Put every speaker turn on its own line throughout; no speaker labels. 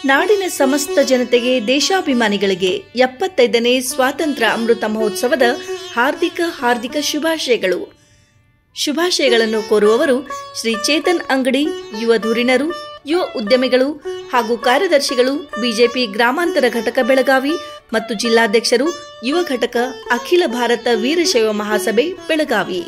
ನಾಡಿನ ಸಮಸ್ತ ಜನತೆಗೆ ದೇಶಾಭಿಮಾನಿಗಳಿಗೆ ಎಪ್ಪತ್ತೈದನೇ ಸ್ವಾತಂತ್ರ್ಯ ಅಮೃತ ಮಹೋತ್ಸವದ ಹಾರ್ದಿಕ ಹಾರ್ದಿಕ ಶುಭಾಶಯಗಳು ಶುಭಾಶಯಗಳನ್ನು ಕೋರುವವರು ಶ್ರೀ ಚೇತನ್ ಅಂಗಡಿ ಯುವ ಧುರೀಣರು ಯುವ ಉದ್ಯಮಿಗಳು ಹಾಗೂ ಕಾರ್ಯದರ್ಶಿಗಳು ಬಿಜೆಪಿ ಗ್ರಾಮಾಂತರ ಘಟಕ ಬೆಳಗಾವಿ ಮತ್ತು ಜಿಲ್ಲಾಧ್ಯಕ್ಷರು ಯುವ ಘಟಕ ಅಖಿಲ ಭಾರತ ವೀರಶೈವ ಮಹಾಸಭೆ ಬೆಳಗಾವಿ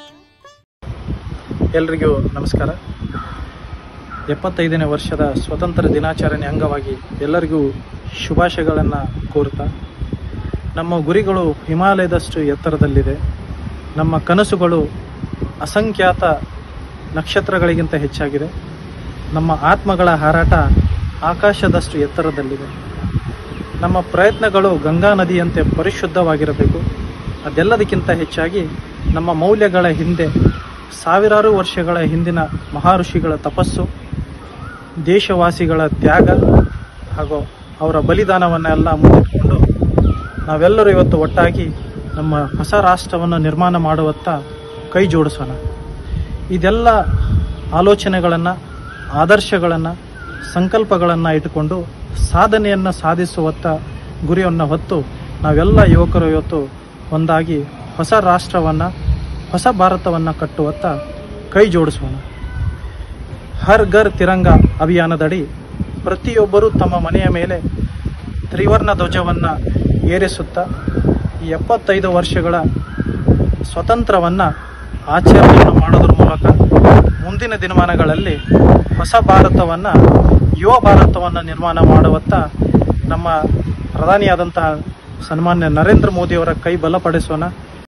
ಎಲ್ರಿಗೂ ನಮಸ್ಕಾರ ಎಪ್ಪತ್ತೈದನೇ ವರ್ಷದ ಸ್ವತಂತ್ರ ದಿನಾಚರಣೆ ಅಂಗವಾಗಿ ಎಲ್ಲರಿಗೂ ಶುಭಾಶಯಗಳನ್ನು ಕೋರುತ್ತಾ ನಮ್ಮ ಗುರಿಗಳು ಹಿಮಾಲಯದಷ್ಟು ಎತ್ತರದಲ್ಲಿದೆ ನಮ್ಮ ಕನಸುಗಳು ಅಸಂಖ್ಯಾತ ನಕ್ಷತ್ರಗಳಿಗಿಂತ ಹೆಚ್ಚಾಗಿದೆ ನಮ್ಮ ಆತ್ಮಗಳ ಹಾರಾಟ ಆಕಾಶದಷ್ಟು ಎತ್ತರದಲ್ಲಿದೆ ನಮ್ಮ ಪ್ರಯತ್ನಗಳು ಗಂಗಾ ನದಿಯಂತೆ ಪರಿಶುದ್ಧವಾಗಿರಬೇಕು ಅದೆಲ್ಲದಕ್ಕಿಂತ ಹೆಚ್ಚಾಗಿ ನಮ್ಮ ಮೌಲ್ಯಗಳ ಹಿಂದೆ ಸಾವಿರಾರು ವರ್ಷಗಳ ಹಿಂದಿನ ಮಹರ್ಷಿಗಳ ತಪಸ್ಸು ದೇಶವಾಸಿಗಳ ತ್ಯಾಗ ಹಾಗೂ ಅವರ ಬಲಿದಾನವನ್ನೆಲ್ಲ ಮುಂದಿಟ್ಟುಕೊಂಡು ನಾವೆಲ್ಲರೂ ಇವತ್ತು ಒಟ್ಟಾಗಿ ನಮ್ಮ ಹೊಸ ರಾಷ್ಟ್ರವನ್ನು ನಿರ್ಮಾಣ ಮಾಡುವತ್ತ ಕೈ ಜೋಡಿಸೋಣ ಇದೆಲ್ಲ ಆಲೋಚನೆಗಳನ್ನು ಆದರ್ಶಗಳನ್ನು ಸಂಕಲ್ಪಗಳನ್ನು ಇಟ್ಟುಕೊಂಡು ಸಾಧನೆಯನ್ನು ಸಾಧಿಸುವತ್ತ ಗುರಿಯನ್ನು ಹೊತ್ತು ನಾವೆಲ್ಲ ಯುವಕರು ಇವತ್ತು ಒಂದಾಗಿ ಹೊಸ ರಾಷ್ಟ್ರವನ್ನು ಹೊಸ ಭಾರತವನ್ನು ಕಟ್ಟುವತ್ತ ಕೈ ಜೋಡಿಸೋಣ ಹರ್ ಘರ್ ತಿರಂಗ ಅಭಿಯಾನದಡಿ ಪ್ರತಿಯೊಬ್ಬರೂ ತಮ್ಮ ಮನೆಯ ಮೇಲೆ ತ್ರಿವರ್ಣ ಧ್ವಜವನ್ನು ಏರಿಸುತ್ತಾ ಈ ಎಪ್ಪತ್ತೈದು ವರ್ಷಗಳ ಸ್ವತಂತ್ರವನ್ನು ಆಚರಣೆಯನ್ನು ಮಾಡೋದ್ರ ಮೂಲಕ ಮುಂದಿನ ದಿನಮಾನಗಳಲ್ಲಿ ಹೊಸ ಭಾರತವನ್ನು ಯುವ ಭಾರತವನ್ನು ನಿರ್ಮಾಣ ಮಾಡುವತ್ತ ನಮ್ಮ ಪ್ರಧಾನಿಯಾದಂತಹ ಸನ್ಮಾನ್ಯ ನರೇಂದ್ರ ಮೋದಿಯವರ ಕೈ ಬಲಪಡಿಸೋಣ